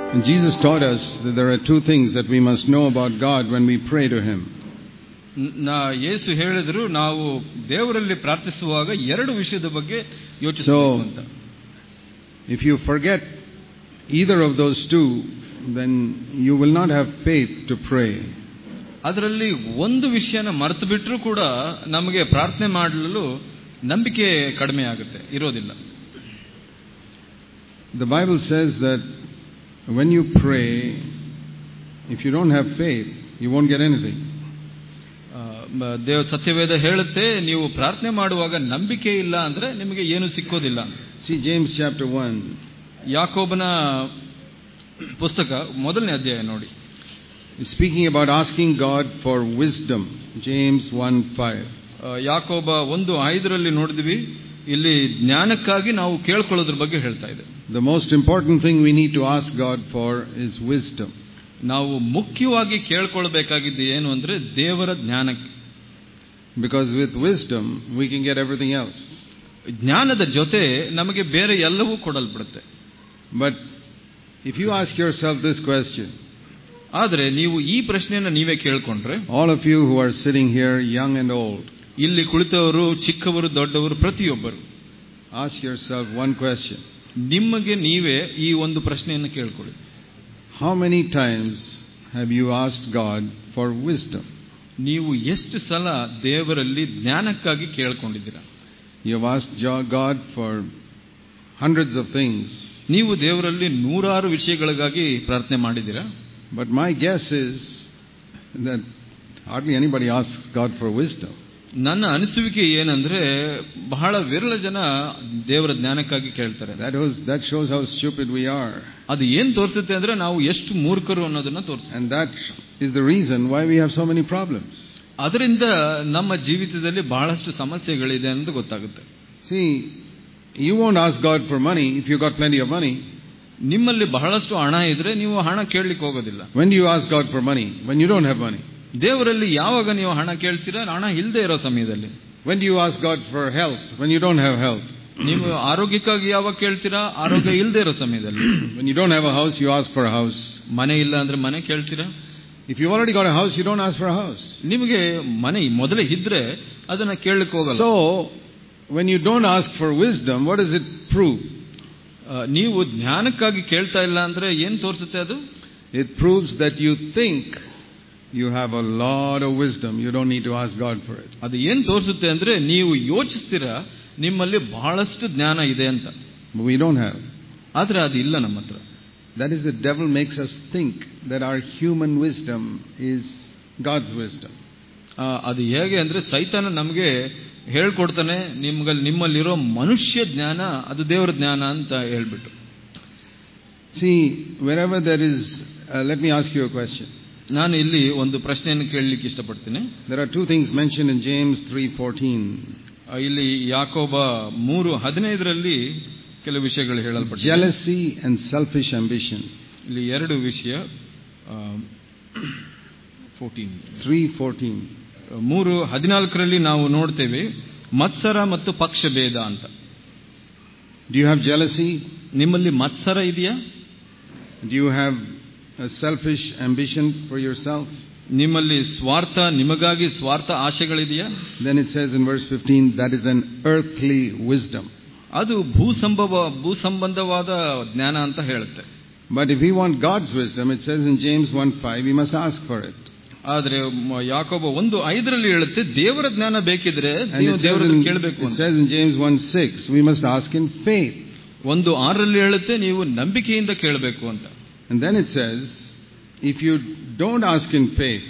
And Jesus taught us that there are two things that we must know about God when we pray to Him. ನಾ ಯೇಸು ಹೇಳಿದ್ರು ನಾವು ದೇವರಲ್ಲಿ ಪ್ರಾರ್ಥಿಸುವಾಗ ಎರಡು ವಿಷಯದ ಬಗ್ಗೆ ಯೋಚಿಸಬೇಕು So- ಅಂತ If you forget either of those two, then you will not have faith to pray. ಅದರಲ್ಲಿ ಒಂದು ವಿಷಯನ ಮರೆತು ಬಿಟ್ಟರೂ ಕೂಡ ನಮಗೆ ಪ್ರಾರ್ಥನೆ ಮಾಡಲು ನಂಬಿಕೆ ಕಡಿಮೆ ಆಗುತ್ತೆ ಇರೋದಿಲ್ಲ The Bible says that when you pray, if you don't have faith, you won't get anything. ಆ, ಮ- ದೇವ ಸತ್ಯವೇದ ಹೇಳುತ್ತೆ ನೀವು ಪ್ರಾರ್ಥನೆ ಮಾಡುವಾಗ ನಂಬಿಕೆ ಇಲ್ಲ ಅಂದ್ರೆ ನಿಮಗೆ ಏನು ಸಿಕ್ಕೋದಿಲ್ಲ See James chapter 1. ಯಾಕೋಬನ ಪುಸ್ತಕ ಮೊದಲನೇ ಅಧ್ಯಾಯ ನೋಡಿ It's speaking about asking God for wisdom. James 1 5. ಆ, ಯಾಕೋಬ ಒಂದು ಐದರಲ್ಲಿ ನೋಡಿದ್ವಿ ಇಲ್ಲಿ ಜ್ಞಾನಕ್ಕಾಗಿ ನಾವು ಕೇಳ್ಕೊಳ್ಳೋದ್ರ ಬಗ್ಗೆ ಹೇಳ್ತಾ ಇದೆ The most important thing we need to ask God for is wisdom. ನಾವು ಮುಖ್ಯವಾಗಿ ಕೇಳ್ಕೊಳ್ಬೇಕಾಗಿದ್ದು ಏನು ಅಂದ್ರೆ ದೇವರ ಜ್ಞಾನಕ್ಕೆ Because with wisdom, we can get everything else. ಜ್ಞಾನದ ಜೊತೆ ನಮಗೆ ಬೇರೆ ಎಲ್ಲವೂ ಕೊಡಲ್ಪಡುತ್ತೆ But if you ask yourself this question, ಆದರೆ ನೀವು ಈ ಪ್ರಶ್ನೆಯನ್ನು ನೀವೇ ಕೇಳ್ಕೊಂಡ್ರೆ all of you who are sitting here, young and old, ಇಲ್ಲಿ ಕುಳಿತವರು ಚಿಕ್ಕವರು ದೊಡ್ಡವರು ಪ್ರತಿಯೊಬ್ಬರು ask yourself one question ನಿಮಗೆ ನೀವೇ ಈ ಒಂದು ಪ್ರಶ್ನೆಯನ್ನು ಕೇಳ್ಕೊಳ್ಳಿ How many times have you asked God for wisdom? ನೀವು ಎಷ್ಟು ಸಲ ದೇವರಲ್ಲಿ ಜ್ಞಾನಕ್ಕಾಗಿ ಕೇಳ್ಕೊಂಡಿದ್ದೀರಾ You have asked Jo- God for hundreds of things, ನೀವು ದೇವರಲ್ಲಿ ನೂರಾರು ವಿಷಯಗಳಿಗಾಗಿ ಪ್ರಾರ್ಥನೆ ಮಾಡಿದ್ದೀರಾ but my guess is that hardly anybody asks God for wisdom. ನನ್ನ ಅನಿಸುವಿಕೆ ಏನಂದ್ರೆ ಬಹಳ ವಿರಳ ಜನ ದೇವರ ಜ್ಞಾನಕ್ಕಾಗಿ ಕೇಳ್ತಾರೆ That, was, that shows how stupid we are. ಅದು ಏನ್ ತೋರಿಸುತ್ತೆ ಅಂದ್ರೆ ನಾವು ಎಷ್ಟು ಮೂರ್ಖರು ಅನ್ನೋದನ್ನ ತೋರಿಸುತ್ತೆ And that is the reason why we have so many problems. ಅದರಿಂದ ನಮ್ಮ ಜೀವಿತದಲ್ಲಿ ಬಹಳಷ್ಟು ಸಮಸ್ಯೆಗಳಿದೆ ಅನ್ನೋದು ಗೊತ್ತಾಗುತ್ತೆ See, you won't ask God for money if you got plenty of money. ನಿಮ್ಮಲ್ಲಿ ಬಹಳಷ್ಟು ಹಣ ಇದ್ರೆ ನೀವು ಹಣ ಕೇಳಲಿಕ್ಕೆ ಹೋಗೋದಿಲ್ಲ When do you ask God for money? When you don't have money. ದೇವರಲ್ಲಿ ಯಾವಾಗ ನೀವು ಹಣ ಕೇಳ್ತೀರಾ ಹಣ ಇಲ್ಲದೆ ಇರೋ ಸಮಯದಲ್ಲಿ When do you ask God for health? When you don't have health. ನೀವು ಆರೋಗ್ಯಕ್ಕಾಗಿ ಯಾವಾಗ ಕೇಳ್ತೀರಾ ಆರೋಗ್ಯ ಇಲ್ಲದೆ ಇರೋ ಸಮಯದಲ್ಲಿ When you don't have a house, you ask for a house. ಮನೆ ಇಲ್ಲ ಅಂದ್ರೆ ಮನೆ ಕೇಳ್ತೀರಾ If you've already got a house, you don't ask for a house. ನಿಮಗೆ ಮನೆ ಮೊದಲೇ ಇದ್ರೆ ಅದನ್ನ ಕೇಳಲಿಕ್ಕೆ ಹೋಗಲ್ಲ So, when you don't ask for wisdom, what does it prove? ಆ, ನೀವು ಜ್ಞಾನಕ್ಕಾಗಿ ಕೇಳ್ತಾ ಇಲ್ಲ ಅಂದ್ರೆ ಏನ್ ತೋರಿಸುತ್ತೆ ಅದು It proves that you think you have a lot of wisdom. You don't need to ask God for it. ಅದು ಏನ್ ತೋರಿಸುತ್ತೆ ಅಂದ್ರೆ ನೀವು ಯೋಚಿಸ್ತೀರಾ ನಿಮ್ಮಲ್ಲಿ ಬಹಳಷ್ಟು ಜ್ಞಾನ ಇದೆ ಅಂತ But we don't have. ಆದ್ರೆ ಅದು ಇಲ್ಲ ನಮ್ಮ ಹತ್ರ That is, the devil makes us think that our human wisdom is God's wisdom. ಆ, ಅದು ಹೇಗೆ ಅಂದ್ರೆ ಸೈತಾನ ನಮಗೆ ಹೇಳ್ಕೊಡ್ತಾನೆ ನಿಮ್ಗಲ್ಲಿ ನಿಮ್ಮಲ್ಲಿರೋ ಮನುಷ್ಯ ಜ್ಞಾನ ಅದು ದೇವರ ಜ್ಞಾನ ಅಂತ ಹೇಳ್ಬಿಟ್ಟು See, wherever there is, uh, let me ask you a question. ನಾನು ಇಲ್ಲಿ ಒಂದು ಪ್ರಶ್ನೆಯನ್ನು ಕೇಳಲಿಕ್ಕೆ ಇಷ್ಟಪಡ್ತೀನಿ There are two things mentioned in James 3:14. ಆ, ಇಲ್ಲಿ ಯಾಕೋಬ ಮೂರು ಹದಿನೈದರಲ್ಲಿ ಕೆಲವು ವಿಷಯಗಳು ಹೇಳಲ್ಪಟ್ಟಿದೆ Jealousy and selfish ambition. ಇಲ್ಲಿ ಎರಡು ವಿಷಯ ಫೋರ್ಟೀನ್ 3:14. ಮೂರು ಹದಿನಾಲ್ಕರಲ್ಲಿ ನಾವು ನೋಡ್ತೇವೆ ಮತ್ಸರ ಮತ್ತು ಪಕ್ಷಭೇದ ಅಂತ Do you have jealousy? ನಿಮ್ಮಲ್ಲಿ ಮತ್ಸರ ಇದೆಯಾ Do you have a selfish ambition for yourself? ನಿಮ್ಮಲ್ಲಿ ಸ್ವಾರ್ಥ ನಿಮಗಾಗಿ ಸ್ವಾರ್ಥ ಆಶೆಗಳಿದೆಯಾ Then it says in verse 15, that is an earthly wisdom. ಅದು ಭೂಸಂಭವ ಭೂಸಂಬಂಧವಾದ ಜ್ಞಾನ ಅಂತ ಹೇಳುತ್ತೆ But if we want God's wisdom, it says in James 1:5, we must ask for it. ಆದ್ರೆ ಮ- ಯಾಕೋಬ ಒಂದು ಐದರಲ್ಲಿ ಹೇಳುತ್ತೆ ದೇವರ ಜ್ಞಾನ ಬೇಕಿದ್ರೆ And ನೀವು it says, ದೇವರ in, ಕೇಳಬೇಕು it ಅಂತ says in James 1:6, we must ask in faith. ಒಂದು ಆರರಲ್ಲಿ ಹೇಳುತ್ತೆ ನೀವು ನಂಬಿಕೆಯಿಂದ ಕೇಳಬೇಕು ಅಂತ And then it says, if you don't ask in faith,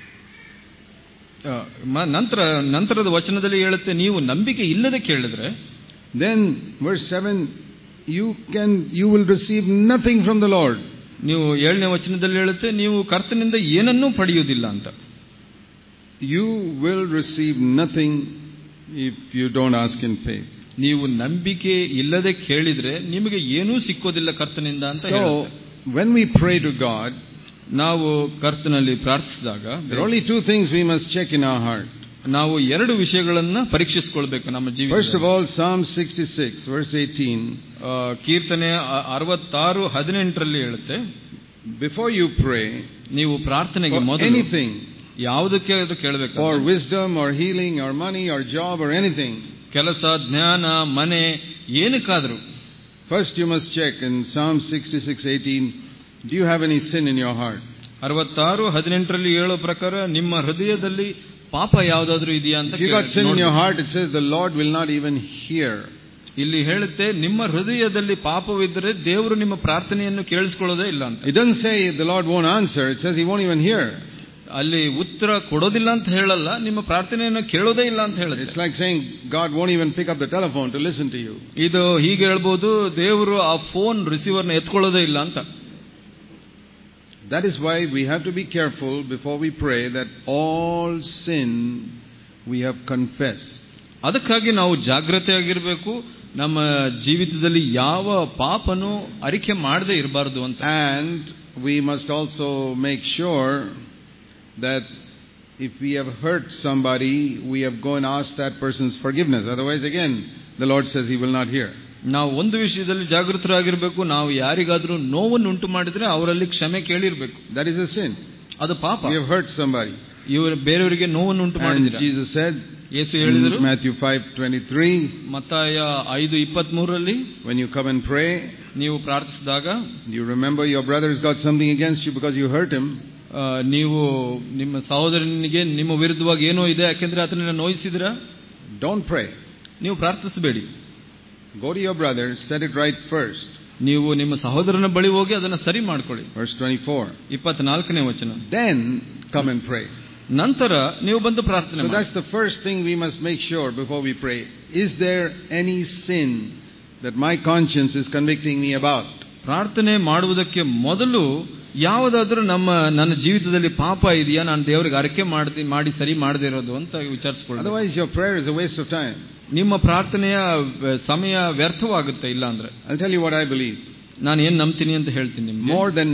ಆ, ಮ- ನಂತರ ನಂತರದ ವಚನದಲ್ಲಿ ಹೇಳುತ್ತೆ ನೀವು ನಂಬಿಕೆ ಇಲ್ಲದೆ ಕೇಳಿದ್ರೆ then verse 7, you can, you will receive nothing from the Lord. ನೀವು ಏಳನೇ ವಚನದಲ್ಲಿ ಹೇಳುತ್ತೆ ನೀವು ಕರ್ತನಿಂದ ಏನನ್ನೂ ಪಡೆಯುವುದಿಲ್ಲ ಅಂತ You will receive nothing if you don't ask in faith. ನೀವು ನಂಬಿಕೆ ಇಲ್ಲದೆ ಕೇಳಿದ್ರೆ ನಿಮಗೆ ಏನೂ ಸಿಕ್ಕೋದಿಲ್ಲ ಕರ್ತನಿಂದ ಅಂತ So, ಹೇಳುತ್ತೆ. when we pray to God, ನಾವು ಕರ್ತನಲ್ಲಿ ಪ್ರಾರ್ಥಿಸಿದಾಗ there are only two things we must check in our heart. ನಾವು ಎರಡು ವಿಷಯಗಳನ್ನ ಪರೀಕ್ಷಿಸಿಕೊಳ್ಬೇಕು ನಮ್ಮ First of ಜೀವಿತ all, Psalm 66, verse 18. ಕೀರ್ತನೆ ಅ- ಅರವತ್ತಾರು ಹದಿನೆಂಟರಲ್ಲಿ ಹೇಳುತ್ತೆ before you pray ನೀವು ಪ್ರಾರ್ಥನೆಗೆ for ಮೊದಲು anything, ಯಾವುದಕ್ಕೆ ಅದು ಕೇಳಬೇಕು for wisdom or healing or money or job or anything, ಕೆಲಸ ಜ್ಞಾನ ಮನೆ ಏನಕ್ಕಾದ್ರೂ first you must check in Psalm 66:18, do you have any sin in your heart? ಅರವತ್ತಾರು ಹದಿನೆಂಟರಲ್ಲಿ ಹೇಳೋ ಪ್ರಕಾರ ನಿಮ್ಮ ಹೃದಯದಲ್ಲಿ ಪಾಪ ಯಾವ್ದಾದ್ರೂ ಇದೆಯಾ ಅಂತ If you got ಕೇಳಿ sin in your ನೋಡ್ಬೇಕು. heart, it says the Lord will not even hear. ಇಲ್ಲಿ ಹೇಳುತ್ತೆ ನಿಮ್ಮ ಹೃದಯದಲ್ಲಿ ಪಾಪವಿದ್ದರೆ ದೇವರು ನಿಮ್ಮ ಪ್ರಾರ್ಥನೆಯನ್ನು ಕೇಳಿಸ್ಕೊಳ್ಳೋದೇ ಇಲ್ಲ ಅಂತ It doesn't say the Lord won't answer, it says he won't even hear. ಅಲ್ಲಿ ಉತ್ತರ ಕೊಡೋದಿಲ್ಲ ಅಂತ ಹೇಳಲ್ಲ ನಿಮ್ಮ ಪ್ರಾರ್ಥನೆಯನ್ನು ಕೇಳೋದೇ ಇಲ್ಲ ಅಂತ ಹೇಳುತ್ತೆ It's like saying God won't even pick up the telephone to listen to you. ಇದು ಹೀಗೆ ಹೇಳ್ಬೋದು ದೇವರು ಆ ಫೋನ್ ರಿಸೀವರ್ನ ಎತ್ಕೊಳ್ಳೋದೇ ಇಲ್ಲ ಅಂತ That is why we have to be careful before we pray that all sin we have confessed. ಅದಕ್ಕಾಗಿ ನಾವು ಜಾಗ್ರತೆಯಾಗಿರ್ಬೇಕು ನಮ್ಮ ಜೀವಿತದಲ್ಲಿ ಯಾವ ಪಾಪನು ಅರಿಕೆ ಮಾಡದೇ ಇರಬಾರದು ಅಂತ And we must also make sure that if we have hurt somebody, we have go and ask that person's forgiveness. Otherwise, again, the Lord says he will not hear. ನಾವು ಒಂದು ವಿಷಯದಲ್ಲಿ ಜಾಗೃತರಾಗಿರ್ಬೇಕು ನಾವು ಯಾರಿಗಾದ್ರೂ ನೋವನ್ನು ಉಂಟು ಮಾಡಿದ್ರೆ ಅವರಲ್ಲಿ ಕ್ಷಮೆ ಕೇಳಿರ್ಬೇಕು That is a sin. ಅದು ಪಾಪ We have hurt somebody. ಇವರು ಬೇರೆಯವರಿಗೆ ನೋವನ್ನು ಉಂಟು And ಮಾಡಿದ್ರೆ Jesus said ಯೇಸು in ಹೇಳಿದರು Matthew 5:23, ಮತ್ತಾಯ ಐದು ಇಪ್ಪತ್ತ್ ಮೂರರಲ್ಲಿ when you come and pray, ನೀವು ಪ್ರಾರ್ಥಿಸಿದಾಗ you remember your brother's got something against you because you hurt him. ಆ, ನೀವು ನಿಮ್ಮ ಸಹೋದರನಿಗೆ ನಿಮ್ಮ ವಿರುದ್ಧವಾಗಿ ಏನೋ ಇದೆ ಯಾಕೆಂದ್ರೆ ಆತನನ್ನ ನೋಯಿಸಿದ್ರ Don't pray. ನೀವು ಪ್ರಾರ್ಥಿಸಬೇಡಿ Go to your brother, set it right first. ನೀವು ನಿಮ್ಮ ಸಹೋದರನ ಬಳಿ ಹೋಗಿ ಅದನ್ನ ಸರಿ ಮಾಡ್ಕೊಳ್ಳಿ Verse 24. ಇಪ್ಪತ್ನಾಲ್ಕನೇ ವಚನ Then come and pray. ನಂತರ ನೀವು ಬಂದು ಪ್ರಾರ್ಥನೆ So ಮಾಡಿ. that's the first thing we must make sure before we pray. Is there any sin that my conscience is convicting me about? ಪ್ರಾರ್ಥನೆ ಮಾಡುವುದಕ್ಕೆ ಮೊದಲು ಯಾವುದಾದ್ರೂ ನಮ್ಮ ನನ್ನ ಜೀವಿತದಲ್ಲಿ ಪಾಪ ಇದೆಯಾ ನಾನು ದೇವರಿಗೆ ಅರಕೆ ಮಾಡಿ ಮಾಡಿ ಸರಿ ಮಾಡದೇ ಇರೋದು ಅಂತ ವಿಚಾರಿಸ್ಕೊಳ್ಳಿ Otherwise, your prayer is a waste of time. ನಿಮ್ಮ ಪ್ರಾರ್ಥನೆಯ ವ- ಸಮಯ ವ್ಯರ್ಥವಾಗುತ್ತೆ ಇಲ್ಲ ಅಂದ್ರೆ I'll tell you what I believe. ನಾನು ಏನ್ ನಂಬ್ತೀನಿ ಅಂತ ಹೇಳ್ತೀನಿ ನಿಮ್ಗೆ More than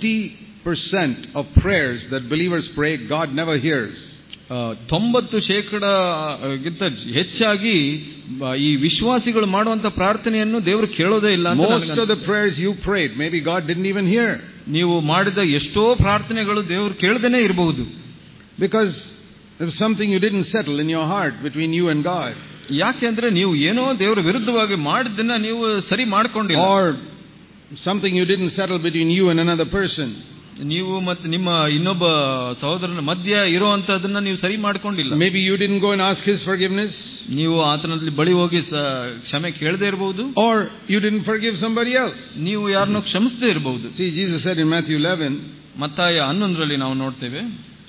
90% of prayers that believers pray, God never hears. ಆ, ತೊಂಬತ್ತು ಶೇಕಡ ಗಿಂತ ಹೆಚ್ಚಾಗಿ ಬ- ಈ ವಿಶ್ವಾಸಿಗಳು ಮಾಡುವಂತ ಪ್ರಾರ್ಥನೆಯನ್ನು ದೇವರು ಕೇಳೋದೇ ಇಲ್ಲ ಅಂತ Most ನನಗನ್ಸುತ್ತೆ. of the prayers you prayed, maybe God didn't even hear. ನೀವು ಮಾಡಿದ ಎಷ್ಟೋ ಪ್ರಾರ್ಥನೆಗಳು ದೇವರು ಕೇಳದೇನೆ ಇರಬಹುದು Because there was something you didn't settle in your heart between you and God. ಯಾಕೆ ಅಂದ್ರೆ ನೀವು ಏನೋ ದೇವರ ವಿರುದ್ಧವಾಗಿ ಮಾಡಿದ್ದನ್ನ ನೀವು ಸರಿ ಮಾಡ್ಕೊಂಡಿಲ್ಲ Or something you didn't settle between you and another person. ನೀವು ಮತ್ತೆ ನಿಮ್ಮ ಇನ್ನೊಬ್ಬ ಸಹೋದರನ ಮಧ್ಯ ಇರುವಂತದನ್ನ ನೀವು ಸರಿ ಮಾಡ್ಕೊಂಡಿಲ್ಲ Maybe you didn't go and ask His forgiveness. ನೀವು ಆತನಲ್ಲಿ ಬಳಿ ಹೋಗಿ ಸ- ಕ್ಷಮೆ ಕೇಳದೆ ಇರಬಹುದು Or you didn't forgive somebody else. ನೀವು ಯಾರನ್ನೋ ಕ್ಷಮಿಸದೇ ಇರಬಹುದು See, Jesus said in Matthew 11, ಮತ್ತಾಯ ಹನ್ನೊಂದರಲ್ಲಿ ನಾವು ನೋಡ್ತೇವೆ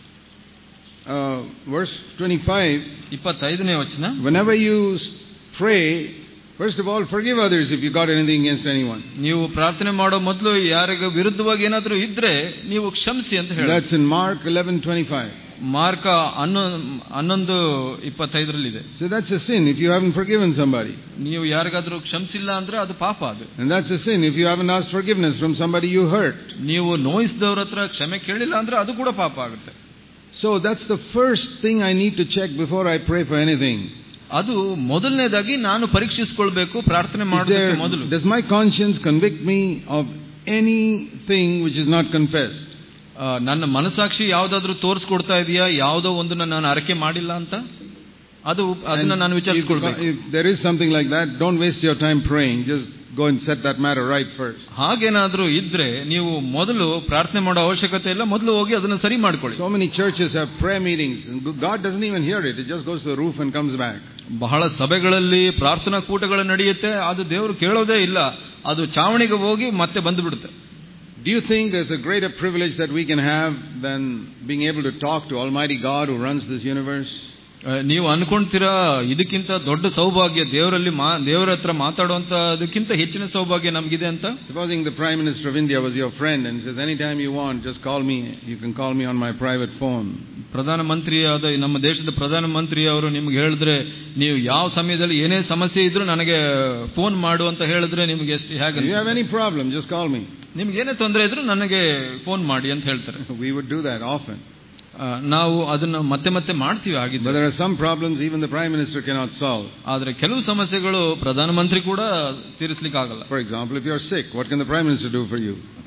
uh, verse 25, ಇಪ್ಪತ್ತೈದನೇ ವಚನ whenever you s- pray, first of all, forgive others if you got anything against anyone. ನೀವು ಪ್ರಾರ್ಥನೆ ಮಾಡೋ ಮೊದಲು ಯಾರಿಗ ವಿರುದ್ಧವಾಗಿ ಏನಾದ್ರೂ ಇದ್ರೆ ನೀವು ಕ್ಷಮಿಸಿ ಅಂತ ಹೇಳಿ That's in Mark 11:25. ಮಾರ್ಕ ಹನ್ನೊ ಹನ್ನೊಂದು ಇಪ್ಪತ್ತೈದರಲ್ಲಿದೆ So that's a sin if you haven't forgiven somebody. ನೀವು ಯಾರಿಗಾದ್ರೂ ಕ್ಷಮಿಸಿಲ್ಲ ಅಂದ್ರೆ ಅದು ಪಾಪ ಅದು And that's a sin if you haven't asked forgiveness from somebody you hurt. ನೀವು ನೋಯಿಸಿದವ್ರ ಹತ್ರ ಕ್ಷಮೆ ಕೇಳಿಲ್ಲ ಅಂದ್ರೆ ಅದು ಕೂಡ ಪಾಪ ಆಗುತ್ತೆ So that's the first thing I need to check before I pray for anything. ಅದು ಮೊದಲನೇದಾಗಿ ನಾನು ಪರೀಕ್ಷಿಸ್ಕೊಳ್ಬೇಕು ಪ್ರಾರ್ಥನೆ Is ಮಾಡೋದಕ್ಕೆ there, ಮೊದಲು does my conscience convict me of anything which is not confessed? ಆ, ನನ್ನ ಮನಸಾಕ್ಷಿ ಯಾವ್ದಾದ್ರೂ ತೋರಿಸ್ಕೊಡ್ತಾ ಇದೆಯಾ ಯಾವುದೋ ಒಂದನ್ನ ನಾನು ಅರಕೆ ಮಾಡಿಲ್ಲ ಅಂತ ಅದು ಅದನ್ನ And ನಾನು if, ವಿಚಾರಿಸ್ಕೊಳ್ಬೇಕು if there is something like that, don't waste your time praying. Just go and set that matter right first. ಹಾಗೇನಾದ್ರೂ ಇದ್ರೆ ನೀವು ಮೊದಲು ಪ್ರಾರ್ಥನೆ ಮಾಡೋ ಅವಶ್ಯಕತೆ ಇಲ್ಲ ಮೊದಲು ಹೋಗಿ ಅದನ್ನ ಸರಿ ಮಾಡ್ಕೊಳ್ಳಿ So many churches have prayer meetings, and God doesn't even hear it. It just goes to the roof and comes back. ಬಹಳ ಸಭೆಗಳಲ್ಲಿ ಪ್ರಾರ್ಥನಾ ಕೂಟಗಳು ನಡೆಯುತ್ತೆ ಅದು ದೇವರು ಕೇಳೋದೇ ಇಲ್ಲ ಅದು ಚಾವಣಿಗೆ ಹೋಗಿ ಮತ್ತೆ ಬಂದು ಬಿಡುತ್ತೆ Do you think there's a greater privilege that we can have than being able to talk to Almighty God who runs this universe? ಆ, ನೀವು ಅನ್ಕೊಂತೀರಾ ಇದಕ್ಕಿಂತ ದೊಡ್ಡ ಸೌಭಾಗ್ಯ ದೇವರಲ್ಲಿ ಮಾ ದೇವರ ಹತ್ರ ಮಾತಾಡುವಂತ ಅದಕ್ಕಿಂತ ಹೆಚ್ಚಿನ ಸೌಭಾಗ್ಯ ನಮಗಿದೆ ಅಂತ Supposing the Prime Minister of India was your friend and says, Anytime you want, just call me. You can call me on my private phone. ಪ್ರಧಾನ ಮಂತ್ರಿಯಾದ ನಮ್ಮ ದೇಶದ ಪ್ರಧಾನ ಮಂತ್ರಿ ಅವರು ನಿಮ್ಗೆ ಹೇಳಿದ್ರೆ ನೀವು ಯಾವ ಸಮಯದಲ್ಲಿ ಏನೇ ಸಮಸ್ಯೆ ಇದ್ರೂ ನನಗೆ ಫೋನ್ ಮಾಡು ಅಂತ ಹೇಳಿದ್ರೆ ನಿಮ್ಗೆ ಎಷ್ಟು If ಹೇಗೆ you have any problem, just call me. ನಿಮ್ಗೆ ಏನೇ ತೊಂದರೆ ಇದ್ರೂ ನನಗೆ ಫೋನ್ ಮಾಡಿ ಅಂತ ಹೇಳ್ತಾರೆ We would do that often. ಆ, ನಾವು ಅದನ್ನ ಮತ್ತೆ ಮತ್ತೆ ಮಾಡ್ತೀವಿ But ಆಗಿದ್ದರೆ there are some problems even the Prime Minister cannot solve. ಆದ್ರೆ ಕೆಲವು ಸಮಸ್ಯೆಗಳು ಪ್ರಧಾನಮಂತ್ರಿ ಕೂಡ ತೀರಿಸ್ಲಿಕ್ಕೆ ಆಗಲ್ಲ For example, if you're sick, what can the Prime Minister do for you? ಆ,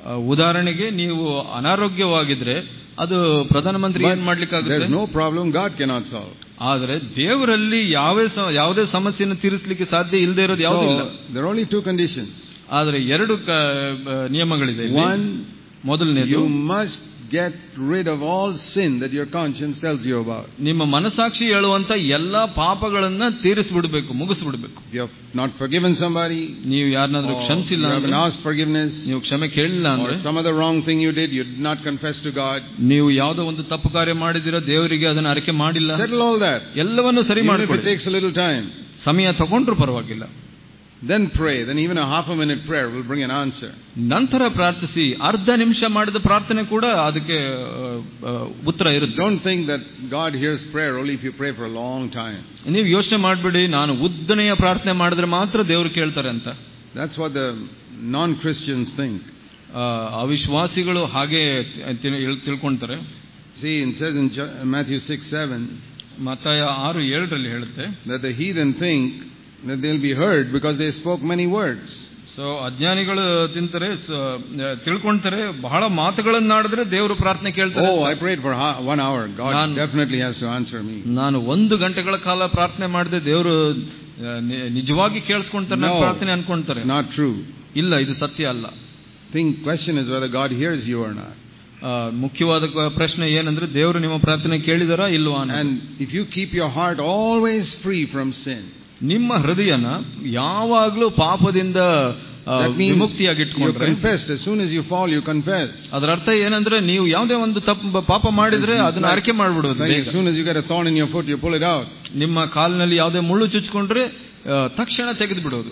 ಆ, ಉದಾಹರಣೆಗೆ ನೀವು ಅನಾರೋಗ್ಯವಾಗಿದ್ರೆ ಅದು ಪ್ರಧಾನಮಂತ್ರಿ ಏನ್ ಮಾಡ್ಲಿಕ್ಕಾಗುತ್ತೆ There's no problem God cannot solve. ಆದ್ರೆ ದೇವರಲ್ಲಿ ಯಾವೇ ಸ- ಯಾವುದೇ ಸಮಸ್ಯೆಯನ್ನು ತೀರಿಸಲಿಕ್ಕೆ ಸಾಧ್ಯ ಇಲ್ಲದೆ ಇರೋದು ಯಾವುದಿಲ್ಲ So, there are only two conditions. ಆದ್ರೆ ಎರಡು ಕ- ಬ- ನಿಯಮಗಳಿದೆ ಇಲ್ಲಿ. One, ಮೊದಲನೇದು you must get rid of all sin that your conscience tells you about. ನಿಮ್ಮ ಮನಸಾಕ್ಷಿ ಹೇಳುವಂತ ಎಲ್ಲಾ ಪಾಪಗಳನ್ನ ತೀರಿಸ್ಬಿಡ್ಬೇಕು ಮುಗಿಸ್ಬಿಡ್ಬೇಕು If you have not forgiven somebody, ನೀವು ಯಾರನ್ನಾದ್ರೂ or you ಕ್ಷಮಿಸಿಲ್ಲ haven't ಅಂದ್ರೆ asked forgiveness, ನೀವು ಕ್ಷಮೆ ಕೇಳಿಲ್ಲ or ಅಂದ್ರೆ some other wrong thing you did, you did not confess to God, ನೀವು ಯಾವುದೋ ಒಂದು ತಪ್ಪು ಕಾರ್ಯ ಮಾಡಿದಿರೋ ದೇವರಿಗೆ ಅದನ್ನ ಅರಕೆ ಮಾಡಿಲ್ಲ settle all that. ಎಲ್ಲವನ್ನೂ ಸರಿ Even if it ಮಾಡ್ಕೊಳ್ಳಿ takes a little time, ಸಮಯ ತಗೊಂಡ್ರು ಪರವಾಗಿಲ್ಲ then pray. Then even a half a minute prayer will bring an answer. ನಂತರ ಪ್ರಾರ್ಥಿಸಿ ಅರ್ಧ ನಿಮಿಷ ಮಾಡಿದ ಪ್ರಾರ್ಥನೆ ಕೂಡ ಅದಕ್ಕೆ ಆ, ಆ, ಉತ್ತರ ಇರುತ್ತೆ Don't think that God hears prayer only if you pray for a long time. ನೀವು ಯೋಚನೆ ಮಾಡ್ಬಿಡಿ ನಾನು ಉದ್ದನೆಯ ಪ್ರಾರ್ಥನೆ ಮಾಡಿದ್ರೆ ಮಾತ್ರ ದೇವ್ರು ಕೇಳ್ತಾರೆ ಅಂತ That's what the non-Christians think. ಆ, ಅವಿಶ್ವಾಸಿಗಳು ಹಾಗೆ ತಿ- ತಿಳ್- ತಿಳ್ಕೊಂತಾರೆ See, it says in Ch- Matthew 6 7 ಮತ್ತಾಯ ಆರು ಏಳರಲ್ಲಿ ಹೇಳುತ್ತೆ that the heathen think that they'll be heard because they spoke many words. So ಅಜ್ಞಾನಿಗಳು ತಿಂತಾರೆ ಸ- ತಿಳ್ಕೊಂತಾರೆ ಬಹಳ ಮಾತುಗಳನ್ನಾಡಿದ್ರೆ ದೇವರು ಪ್ರಾರ್ಥನೆ ಕೇಳ್ತಾರೆ Oh, ಅಂತ. I prayed for ha- one hour. God Nan- definitely has to answer me. ನಾನು ಒಂದು ಗಂಟೆಗಳ ಕಾಲ ಪ್ರಾರ್ಥನೆ ಮಾಡಿದೆ ದೇವರು ಆ, ನಿ- ನಿಜವಾಗಿ ಕೇಳಿಸ್ಕೊಂತಾರೆ ನನ್ನ No, ಪ್ರಾರ್ಥನೆ ಅನ್ಕೊಂತಾರೆ It's not true. ಇಲ್ಲ ಇದು ಸತ್ಯ ಅಲ್ಲ Think question is whether God hears you or not. ಆ, ಮುಖ್ಯವಾದ ಕ- ಪ್ರಶ್ನೆ ಏನಂದ್ರೆ ದೇವರು ನಿಮ್ಮ ಪ್ರಾರ್ಥನೆ ಕೇಳಿದಾರಾ ಇಲ್ವಾ ಅನ್ನೋದು. And if you keep your heart always free from sin, ನಿಮ್ಮ ಹೃದಯನ ಯಾವಾಗ್ಲೂ ಪಾಪದಿಂದ ಆ, that means you ವಿಮುಕ್ತಿಯಾಗಿಟ್ಕೊಂಡ್ರೆ confessed. As soon as you fall, you confess. ಅದರ ಅರ್ಥ ಏನಂದ್ರೆ ನೀವು ಯಾವುದೇ ಒಂದು ತಪ್ಪು ಪಾಪ ಮಾಡಿದ್ರೆ It's ಅದನ್ನ like- ಅರಿಕೆ ಮಾಡ್ಬಿಡೋದು Like ಬೇಗ. as soon as you get a thorn in your foot, you pull it out. ನಿಮ್ಮ ಕಾಲಿನಲ್ಲಿ ಯಾವುದೇ ಮುಳ್ಳು ಚುಚ್ಕೊಂಡ್ರೆ ಆ, ತಕ್ಷಣ ತೆಗೆದು ಬಿಡೋದು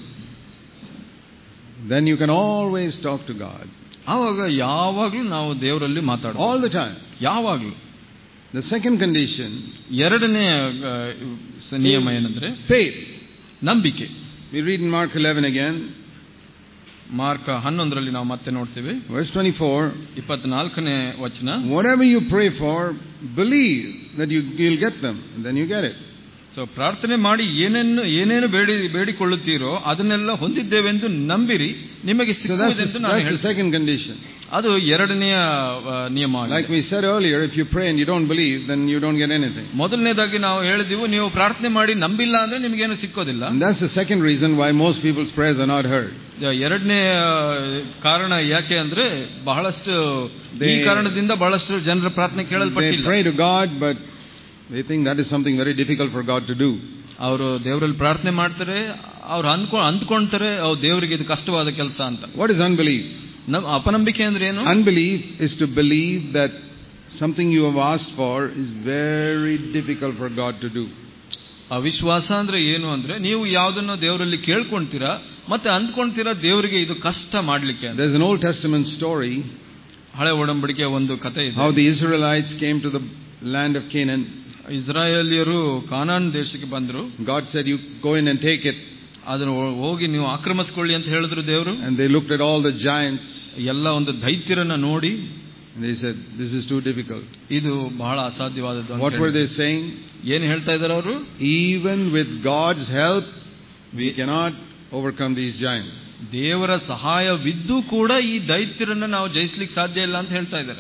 Then you can always talk to God. ಆವಾಗ ಯಾವಾಗ್ಲೂ ನಾವು ದೇವರಲ್ಲಿ ಮಾತಾಡೋದು All the time. ಯಾವಾಗ್ಲೂ The second condition ಎರಡನೇ ಆ, ಸ- ನಿಯಮ ಏನಂದ್ರೆ faith. ನಂಬಿಕೆ We read in Mark 11 again, Mark ಹನ್ನೊಂದರಲ್ಲಿ ನಾವು ಮತ್ತೆ ನೋಡ್ತೀವಿ verse 24. ಇಪ್ಪತ್ನಾಲ್ಕನೇ ವಚನ Whatever you pray for, believe that you, you'll get them, and then you get it. So ಪ್ರಾರ್ಥನೆ ಮಾಡಿ ಏನೇನು ಏನೇನು ಬೇಡಿ ಬೇಡಿಕೊಳ್ಳುತ್ತೀರೋ ಅದನ್ನೆಲ್ಲ ಹೊಂದಿದ್ದೇವೆಂದು ನಂಬಿರಿ ನಿಮಗೆ So that's, the, ಸಿಕ್ಕುವುದೆಂದು ನಾನು that's the ಹೇಳ್ತೇನೆ second condition. ಅದು ಎರಡನೆಯ ಆ, ನಿಯಮ ಆಗಿದೆ. Like we said earlier, if you pray and you don't believe, then you don't get anything. ಮೊದಲನೇದಾಗಿ ನಾವು ಹೇಳಿದೀವಿ ನೀವು ಪ್ರಾರ್ಥನೆ ಮಾಡಿ ನಂಬಿಲ್ಲ ಅಂದ್ರೆ ನಿಮಗೇನು ಸಿಕ್ಕೋದಿಲ್ಲ And that's the second reason why most people's prayers are not heard. ಎರಡನೇ ಕಾರಣ ಯಾಕೆ ಅಂದ್ರೆ ಬಹಳಷ್ಟು ಈ They- ಕಾರಣದಿಂದ ಬಹಳಷ್ಟು ಜನರ ಪ್ರಾರ್ಥನೆ They ಕೇಳಲ್ಪಟ್ಟಿಲ್ಲ pray to God, but they think that is something very difficult for God to do. ಅವರು ದೇವರಲ್ಲಿ ಪ್ರಾರ್ಥನೆ ಮಾಡ್ತಾರೆ ಅವ್ರು ಅನ್ಕೊ ಅಂದ್ಕೊಂತಾರೆ ಅವ್ರು ದೇವರಿಗೆ ಇದು ಕಷ್ಟವಾದ ಕೆಲಸ ಅಂತ What is unbelief? ನಮ್ ಅಪನಂಬಿಕೆ ಅಂದ್ರೆ ಏನು Unbelief is to believe that something you have asked for is very difficult for God to do. ಅವಿಶ್ವಾಸ ಅಂದ್ರೆ ಏನು ಅಂದ್ರೆ ನೀವು ಯಾವ್ದನ್ನು ದೇವರಲ್ಲಿ ಕೇಳ್ಕೊಂತೀರಾ ಮತ್ತೆ ಅಂದ್ಕೊಂತೀರಾ ದೇವರಿಗೆ ಇದು ಕಷ್ಟ ಮಾಡ್ಲಿಕ್ಕೆ ಅಂತ There's an Old Testament story ಹಳೆ ಒಡಂಬಡಿಕೆಯ ಒಂದು ಕತೆ ಇದೆ how the Israelites came to the land of Canaan. ಇಸ್ರಾಯೇಲಿಯರು ಕಾನಾನ್ ದೇಶಕ್ಕೆ ಬಂದ್ರು God said, You go in and take it. ಅದನ್ನು ಹೋ- ಹೋಗಿ ನೀವು ಆಕ್ರಮಿಸ್ಕೊಳ್ಳಿ ಅಂತ ಹೇಳಿದ್ರು ದೇವರು And they looked at all the giants ಎಲ್ಲ ಒಂದು ದೈತ್ಯರನ್ನ ನೋಡಿ and they said, This is too difficult. ಇದು ಬಹಳ ಅಸಾಧ್ಯವಾದದ್ದು ಅಂತ What were ಹೇಳಿದ್ರು. they saying? ಏನ್ ಹೇಳ್ತಾ ಇದಾರೆ ಅವರು Even with God's help, we cannot overcome these giants. ದೇವರ ಸಹಾಯವಿದ್ದು ಕೂಡ ಈ ದೈತ್ಯರನ್ನ ನಾವು ಜಯಿಸ್ಲಿಕ್ಕೆ ಸಾಧ್ಯ ಇಲ್ಲ ಅಂತ ಹೇಳ್ತಾ ಇದ್ದಾರೆ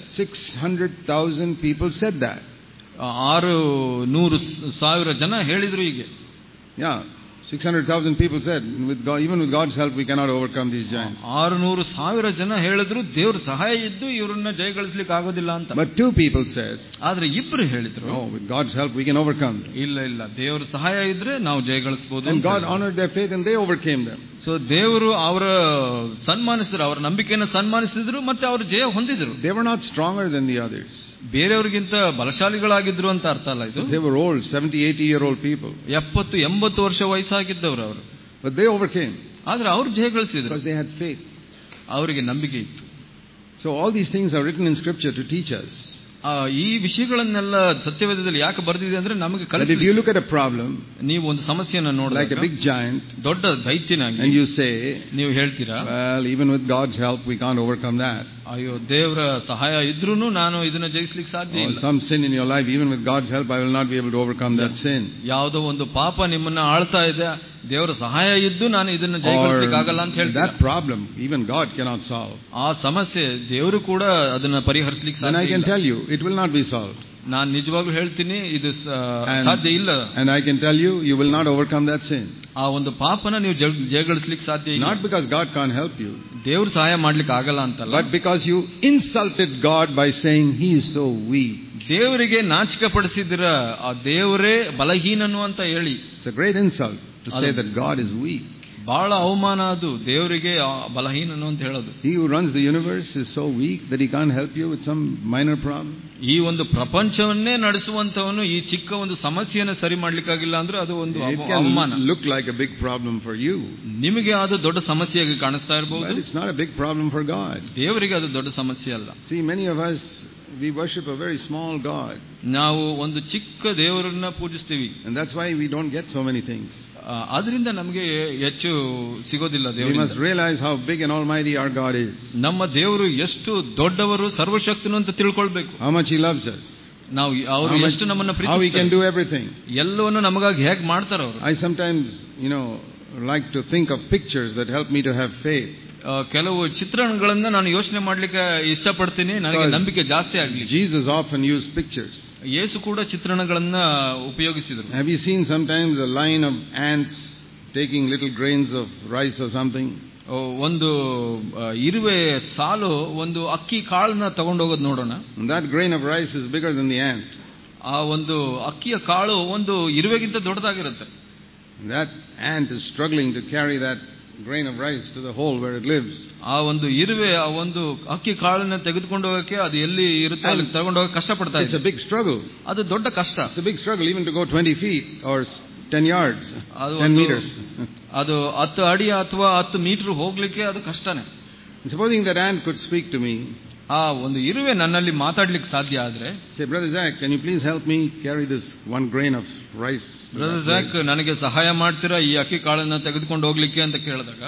600,000 people said that. ಆರು ನೂರು ಸ- ಸಾವಿರ ಜನ ಹೇಳಿದ್ರು ಹೀಗೆ Yeah, 600,000 people said, with God, even with God's help, we cannot overcome these giants. ಆರು ನೂರು ಸಾವಿರ ಜನ ಹೇಳಿದ್ರು ದೇವ್ರ ಸಹಾಯ ಇದ್ದು ಇವ್ರನ್ನ ಜಯಗಳಿಸ್ಲಿಕ್ಕೆ ಆಗೋದಿಲ್ಲ ಅಂತ But two people said, ಆದ್ರೆ ಇಬ್ರು ಹೇಳಿದ್ರು Oh, with God's help, we can overcome them. ಇಲ್ಲ ಇಲ್ಲ ದೇವ್ರ ಸಹಾಯ ಇದ್ರೆ ನಾವು ಜಯಗಳಿಸಬಹುದು And God honored their faith and they overcame them. So ದೇವರು ಅವರ ಸನ್ಮಾನಿಸಿದ್ರು ಅವರ ನಂಬಿಕೆಯನ್ನು ಸನ್ಮಾನಿಸಿದ್ರು ಮತ್ತೆ ಅವರು ಜಯ ಹೊಂದಿದ್ರು They were not stronger than the others. ಬೇರೆಯವ್ರಿಗಿಂತ ಬಲಶಾಲಿಗಳಾಗಿದ್ರು ಅಂತ ಅರ್ಥ ಅಲ್ಲ ಇದು They were old, 70, 80 year old people. ಎಪ್ಪತ್ತು ಎಂಬತ್ತು ವರ್ಷ ವಯಸ್ಸಾಗಿದ್ದವರು ಅವರು But they overcame ಆದ್ರೆ ಅವ್ರು ಜಯಗಳಿಸಿದ್ರು because they had faith. ಅವರಿಗೆ ನಂಬಿಕೆ ಇತ್ತು So all these things are written in scripture to teach us. ಆ, ಈ ವಿಷಯಗಳನ್ನೆಲ್ಲ ಸತ್ಯವೇದದಲ್ಲಿ ಯಾಕೆ ಬರೆದಿದೆ ಅಂದ್ರೆ ನಮಗೆ That if ಕಲಿಸಿ you look at a problem ನೀವು ಒಂದು ಸಮಸ್ಯೆಯನ್ನ like a ನೋಡಿದಾಗ big giant ದೊಡ್ಡ ದೈತ್ಯನಾಗಿ and you say, ನೀವು ಹೇಳ್ತೀರಾ well, even with God's help, we can't overcome that. ಅಯ್ಯೋ ದೇವರ ಸಹಾಯ ಇದ್ರೂನು ನಾನು ಇದನ್ನ ಜಯಿಸ್ಲಿಕ್ಕೆ ಸಾಧ್ಯ Or ಇಲ್ಲ some sin in your life, even with God's help, I will not be able to overcome that sin. ಯಾವುದೋ ಒಂದು ಪಾಪ ನಿಮ್ಮನ್ನ ಆಳ್ತಾ ಇದೆ ದೇವರ ಸಹಾಯ ಇದ್ದು ನಾನು ಇದನ್ನ Or ಜಯಗಳಿಸ್ಲಿಕ್ಕೆ ಆಗಲ್ಲ ಅಂತ ಹೇಳ್ತಾರೆ that problem, even God cannot solve. ಆ ಸಮಸ್ಯೆ ದೇವರು ಕೂಡ ಅದನ್ನ ಪರಿಹರಿಸ್ಲಿಕ್ಕೆ Then I ಸಾಧ್ಯ can ಇಲ್ಲ. tell you, it will not be solved. ನಾನು ನಿಜವಾಗ್ಲೂ ಹೇಳ್ತೀನಿ ಇದು ಸ- And- ಸಾಧ್ಯ ಇಲ್ಲ And I can tell you, you will not overcome that sin. ಆ ಒಂದು ಪಾಪನ ನೀವು ಜಯ- ಜಯಗಳಿಸ್ಲಿಕ್ಕೆ ಸಾಧ್ಯ ಇಲ್ಲ Not because God can't help you, ದೇವ್ರು ಸಹಾಯ ಮಾಡ್ಲಿಕ್ಕೆ ಆಗಲ್ಲ ಅಂತಲ್ಲ but because you insulted God by saying He is so weak. ದೇವರಿಗೆ ನಾಚಿಕೆ ಪಡಿಸಿದಿರ ಆ ದೇವರೇ ಬಲಹೀನನು ಅಂತ ಹೇಳಿ It's a great insult to say Adam. that God is weak. ಬಹಳ ಅವಮಾನ ಅದು ದೇವರಿಗೆ ಆ ಬಲಹೀನನು ಅಂತ ಹೇಳೋದು He who runs the universe is so weak that he can't help you with some minor problem. ಈ ಒಂದು ಪ್ರಪಂಚವನ್ನೇ ನಡೆಸುವಂತವನು ಈ ಚಿಕ್ಕ ಒಂದು ಸಮಸ್ಯೆಯನ್ನು ಸರಿ ಮಾಡ್ಲಿಕ್ಕಾಗಿಲ್ಲ ಅಂದ್ರೆ ಅದು ಒಂದು It ಅವ- ಅವಮಾನ can look like a big problem for you, ನಿಮಗೆ ಅದು ದೊಡ್ಡ ಸಮಸ್ಯೆಯಾಗಿ ಕಾಣಿಸ್ತಾ but ಇರಬಹುದು it's not a big problem for God. ದೇವರಿಗೆ ಅದು ದೊಡ್ಡ ಸಮಸ್ಯೆ ಅಲ್ಲ See, many of us, we worship a very small God, ನಾವು ಒಂದು ಚಿಕ್ಕ ದೇವರನ್ನ ಪೂಜಿಸ್ತೀವಿ and that's why we don't get so many things. ಆ, ಅದರಿಂದ ನಮಗೆ ಹೆಚ್ಚು ಸಿಗೋದಿಲ್ಲ We ದೇವರಿಂದ must realize how big and almighty our God is, ನಮ್ಮ ದೇವರು ಎಷ್ಟು ದೊಡ್ಡವರು ಸರ್ವಶಕ್ತನು ಅಂತ ತಿಳ್ಕೊಳ್ಬೇಕು how much He loves us, ನಾವು ಅವರು how, much, ಎಷ್ಟು ನಮ್ಮನ್ನ how He can ಪ್ರೀತಿಸ್ತಾರೆ do everything. ಎಲ್ಲವನ್ನು ನಮಗಾಗಿ ಹೇಗೆ ಮಾಡ್ತಾರೆ ಅವರು I sometimes, you know, like to think of pictures that help me to have faith. ಆ, ಕೆಲವು ಚಿತ್ರಣಗಳನ್ನ ನಾನು ಯೋಚನೆ ಮಾಡ್ಲಿಕ್ಕೆ ಇಷ್ಟಪಡ್ತೀನಿ ನನಗೆ Because ನಂಬಿಕೆ ಜಾಸ್ತಿ ಆಗ್ಲಿ Jesus often used pictures. ಯೇಸು ಕೂಡ ಚಿತ್ರಣಗಳನ್ನ ಉಪಯೋಗಿಸಿದರು Have you seen sometimes a line of ants taking little grains of rice or something? ಆ, ಒಂದು ಆ, ಇರುವೆ ಸಾಲು ಒಂದು ಅಕ್ಕಿ ಕಾಳನ್ನ ತಗೊಂಡೋಗೋದು ನೋಡೋಣ And that grain of rice is bigger than the ant. ಆ ಒಂದು ಅಕ್ಕಿಯ ಕಾಳು ಒಂದು ಇರುವೆಗಿಂತ ದೊಡ್ಡದಾಗಿರುತ್ತೆ And that ant is struggling to carry that grain of rice to the hole where it lives. ಆ ಒಂದು ಇರುವೆ ಆ ಒಂದು ಅಕ್ಕಿ ಕಾಳನ್ನ ತೆಗೆದುಕೊಂಡು ಹೋಗಕ್ಕೆ ಅದು ಎಲ್ಲಿ ಇರುತ್ತೆ ಅಲ್ಲಿ ತಗೊಂಡು ಹೋಗಕ್ಕೆ ಕಷ್ಟಪಡ್ತಾ It's ಇದೆ a big struggle. ಅದು ದೊಡ್ಡ ಕಷ್ಟ It's a big struggle even to go 20 feet or s- 10 yards, ಅದು 10 ಒಂದು- meters. ಅದು ಹತ್ತು ಅಡಿ ಅಥವಾ ಹತ್ತು ಮೀಟರ್ ಹೋಗ್ಲಿಕ್ಕೆ ಅದು ಕಷ್ಟನೇ Supposing that ant could speak to me, ಆ ಒಂದು ಇರುವೆ ನನ್ನಲ್ಲಿ ಮಾತಾಡ್ಲಿಕ್ಕೆ ಸಾಧ್ಯ ಆದ್ರೆ say, Brother Zach, can you please help me carry this one grain of rice? to brother that Jack place?" ನನಗೆ ಸಹಾಯ ಮಾಡ್ತೀರಾ ಈ ಅಕ್ಕಿ ಕಾಳನ್ನ ತೆಗೆದುಕೊಂಡು ಹೋಗ್ಲಿಕ್ಕೆ ಅಂತ ಕೇಳಿದಾಗ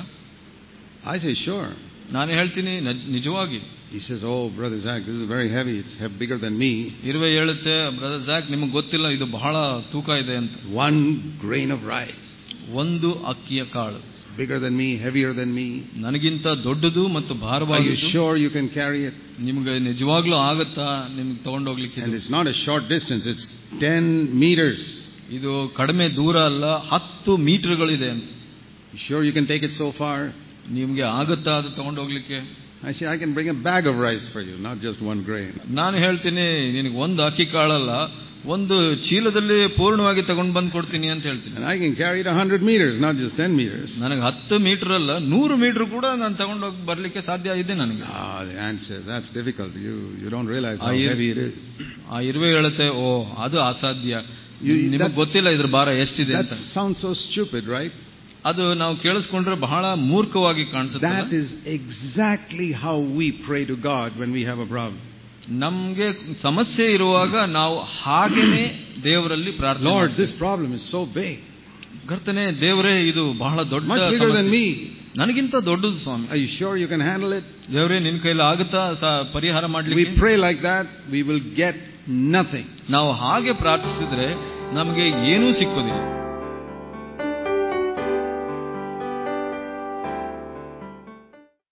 I say, sure. ನಾನು ಹೇಳ್ತೀನಿ ನಜ್- ನಿಜವಾಗಿ He says, oh, Brother Zach, this is very heavy. It's he- bigger than me. ಇರುವೆ ಹೇಳುತ್ತೆ ಬ್ರದರ್ ಜ್ಯಾಕ್ ನಿಮಗೆ ಗೊತ್ತಿಲ್ಲ ಇದು ಬಹಳ ತೂಕ ಇದೆ ಅಂತ One grain of rice. ಒಂದು ಅಕ್ಕಿಯ ಕಾಳು It's bigger than me, heavier than me. ನನಗಿಂತ ದೊಡ್ಡದು ಮತ್ತು Are you ಭಾರವಾಗಿದ್ದು sure you can carry it? ನಿಮ್ಗೆ ನಿಜವಾಗ್ಲೂ ಆಗತ್ತಾ ನಿಮ್ಗೆ ತಗೊಂಡೋಗ್ಲಿಕ್ಕೆ And ಇದು? it's not a short distance, it's 10 meters. ಇದು ಕಡಿಮೆ ದೂರ ಅಲ್ಲ ಹತ್ತು ಮೀಟರ್ಗಳಿದೆ ಅಂತ You sure you can take it so far? ನಿಮ್ಗೆ ಆಗತ್ತಾ ಅದು ತಗೊಂಡೋಗ್ಲಿಕ್ಕೆ I say, I can bring a bag of rice for you, not just one grain. ನಾನು ಹೇಳ್ತೀನಿ ನಿನಗೆ ಒಂದು ಅಕ್ಕಿ ಕಾಳಲ್ಲ ಒಂದು ಚೀಲದಲ್ಲಿ ಪೂರ್ಣವಾಗಿ ತಗೊಂಡು ಬಂದು ಕೊಡ್ತೀನಿ ಅಂತ ಹೇಳ್ತೀನಿ And I can carry it 100 meters, not just 10 meters. ನನಗೆ ಹತ್ತು ಮೀಟರ್ ಅಲ್ಲ ನೂರು ಮೀಟರ್ ಕೂಡ ನಾನು ತಗೊಂಡೋಗಿ ಬರ್ಲಿಕ್ಕೆ ಸಾಧ್ಯ ಇದೆ ನನಗೆ Ah, the ant says, that's difficult. You, you don't realize how Ah, yeah. heavy it is. ಆ ಇರುವೆ ಹೇಳುತ್ತೆ ಓ ಅದು ಅಸಾಧ್ಯ You- ನಿಮಗೆ that- ಗೊತ್ತಿಲ್ಲ ಇದ್ರ ಭಾರ ಎಷ್ಟಿದೆ That ಅಂತ sounds so stupid, right? ಅದು ನಾವು ಕೇಳಿಸ್ಕೊಂಡ್ರೆ ಬಹಳ ಮೂರ್ಖವಾಗಿ ಕಾಣಿಸುತ್ತೆ That is exactly how we pray to God when we have a problem. ನಮ್ಗೆ ಸಮಸ್ಯೆ ಇರುವಾಗ ನಾವು ಹಾಗೇನೆ ದೇವರಲ್ಲಿ ಪ್ರಾರ್ಥನೆ Lord, ಮಾಡ್ತೀವಿ. this problem is so big. ಕರ್ತನೆ ದೇವರೇ ಇದು ಬಹಳ ದೊಡ್ಡ Much bigger than ಸಮಸ್ಯೆ. me. ನನಗಿಂತ ದೊಡ್ಡದು ಸ್ವಾಮಿ Are you sure you can handle it? ದೇವರೇ ನಿನ್ ಕೈಲಿ ಆಗುತ್ತಾ ಸ- ಪರಿಹಾರ We ಮಾಡ್ಲಿಕ್ಕೆ pray like that, we will get nothing. ನಾವು ಹಾಗೆ ಪ್ರಾರ್ಥಿಸಿದ್ರೆ ನಮಗೆ ಏನೂ ಸಿಕ್ಕೋದಿಲ್ಲ